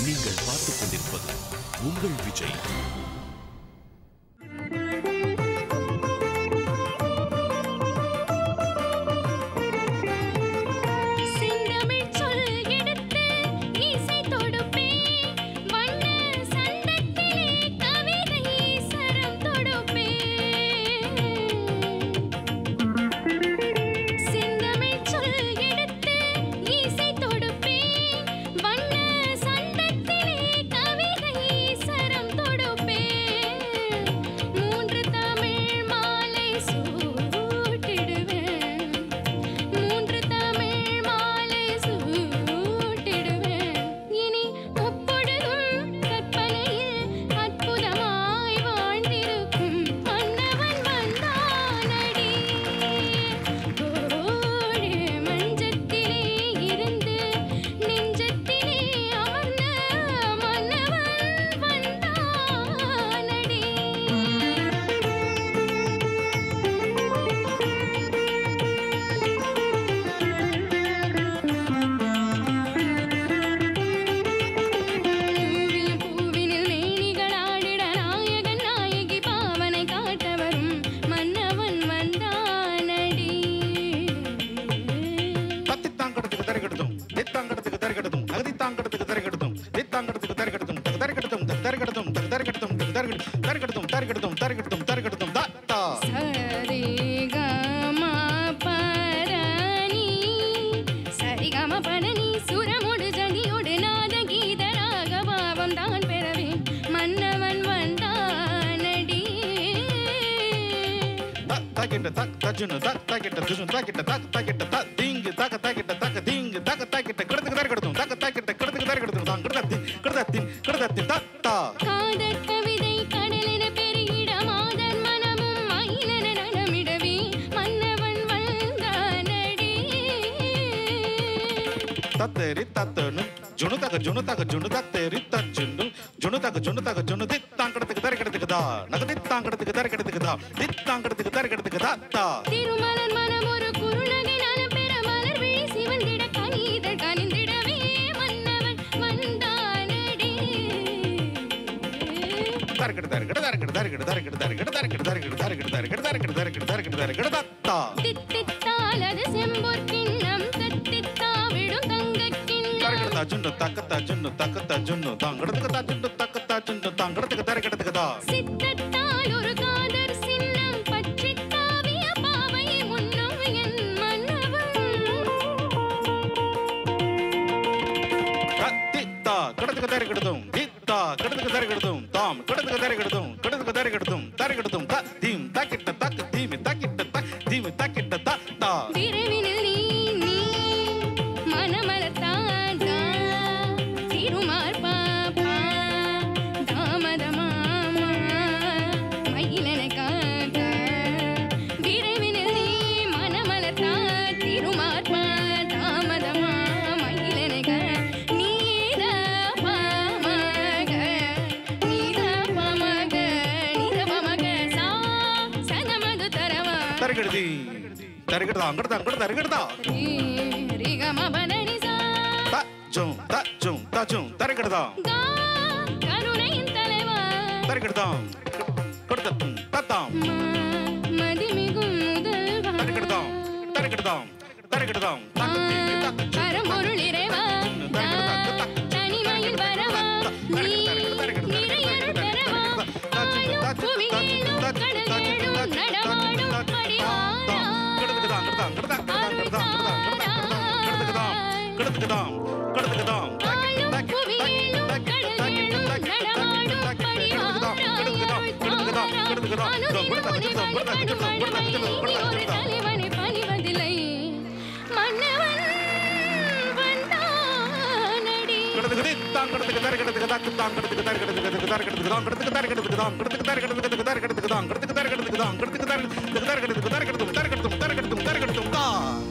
நீங்கள் பார்த்துக் கொண்டிருப்பது உங்கள் விஜய் செந்தமிழ் சொல் எடுத்து இசை தொடுப்பேன் வண்ண சந்தத்திலே கவிதை சரம் தொடுப்பேன் செந்தமிழ் சொல் எடுத்து இசை தொடுப்பேன் வண்ண சந்தத்திலே கவிதை சரம் தொடுப்பேன் மூன்று தமிழ் மாலை சூட்டிடுவேன் மூன்று தமிழ் மாலை சூட்டிடுவேன் இனி முப்பொழுதும் கற்பனையில் அற்புதமாய் வாழ்ந்திருக்கும் மன்னவன் வந்தானடி கோழி மஞ்சத்திலே இருந்து நெஞ்சத்திலே அமர்ந்த மன்னவன் வந்தானடி பூவிலும் பூவினில் மேனிகள் ஆடிட நாயகன் நாயகி பாவனை காட்ட வரும் மன்னவன் வந்தானடி தத்தித்தாங்கடத்துக்கு தரிகெடுத்தும் தித்தாங்கடத்துக்கு தரிகெடுத்தும் அகதித்தாங்கடத்துக்கு தரிகெடுத்தும் தித்தாங்கடத்துக்கு தரிகெடுத்தும் தரிகெடுத்தும் தரிகெடுத்தும் தரிகெடுத்தும் தரிகெடுத்தும் தரிகெடுத்தும் தரிகெடுத்தும் தரிகெடுத்தும் தாத்தா சரி கம பரணி சரி கம பரணி சுரமுடு ஜதியோடு நாத கீத ராக பாவம் தான் பெறவே மன்னவன் வந்தானடி தாக்கிட்ட தக் தஜுனு தக் தாக்கிட்ட துஜுனு தாக்கிட்ட தக் தாக்கிட்ட தக் தீங்கு தக்க தாக்கிட்ட தக்க தீங்கு தக்க தாக்கிட்ட கிடத்துக்கு தரிகெடுத்தும் தக்க தாக்கிட்ட கிடத்துக்கு தரிகெடுத்தும் தான் கிடத்தி கிடத்தி கிடத்தி தாத்தா காதற் கவிதை கடலென பெருகிட மாதன் மனமும் மயிலென நடமிடவே மன்னவன் வந்தானடி தத்தேரி தத்தனு ஜுனு தக ஜுனு தக ஜுனு தத்தேரி தஜுனு ஜுனு தக ஜுனு தக ஜுனு தித்தாங்கடத்துக்கு தரிகெடுத்துக்கு தா நக தித்தாங்கடத்துக்கு தரிகெடுத்துக்கு தா தித்தாங்கடத்துக்கு தரிகெடுத்துக்கு தாத்தா திருமலன் மனம் ஒரு குறுநகை நலம் பெற மலர் விழி சிவந்திட கனிதழ் கனிந்திடவே மன்னவன் வந்தானடி தரிகெடு தரிகெடு தரிகெடு தரிகெடு தரிகெடு தரிகெடு தரிகெடு தரிகெடு தரிகெடு தரிகெடு தரிகெடு தரிகெடு தரிகெடு தரிகெடு தாத்தா தித்தித்தால் அது செம்பொற் கிண்ணம் தத்தித்தாவிடும் தங்கக் கிண்ணம் தரிகெடுத்தா ஜுன்னு தக்கத்தா ஜுன்னு தக்கத்தா ஜுன்னு தாங்கடத்துக்கு தா ஜுன்னு தக்கத்தா ஜுன்னு தாங்கடத்துக்கு தரிகெடுத்துக்கு தா சித்தத்தால் ஒரு காதர் சின்னம் பற்றித் தாவிய பாவை முன்னம் என் மன்னவன் தித்தா கடத்துக்கு தரிகெடுத்தும் தித்தா கடத்துக்கு தரிகெடுத்தும் தாம் கடத்துக்கு தரிகெடுத்தும் கடத்துக்கு தரிகெடுத்தும் தரிகெடுத்தும் தா தீம் தாக்கிட்ட தக்கு தீமி தாக்கிட்ட தக் தீமி தாக்கிட்ட தாத்தா விரைவினில் நீ நீ மனமலர்த்தாதா திருமார் பாப்பா தாமதமாமா மயிலனக்காக விரைவினில் நீ மனமலர்த்தா திருமார் பா தாமதமா மயிலனக நீத பாமக நீத பாமக நீத பாமக சா சனமது தரவா தரிகெடுதி தரிகெடுதா அங்கடதா அங்கடதா தரிகெடுதா ரிகமபதனிசா தஜும் தஜும் தஜும் தரிகெடுதா கா கருணையின் தலைவா தரிகெடுதாம் கொடுத்தத்தும் தத்தாம் மா மதிமிகும் முதல்வா தரிகெடுதாம் தரிகெடுதாம் தரிகெடுதாம் ஆ, பரம்பொருள் இறைவா நான் தனிமையில் வரவா நீ நிறையருள் பெறவா ஆளும் புவியேழும் கடலேழும் நடமாடும் படிவாரா ஆளும் புவியேழும் கடலேழும் நடமாடும் படிவாரா ஒரு தலைவனை பணிவதில்லை மன்னவன் வந்தானடி தான்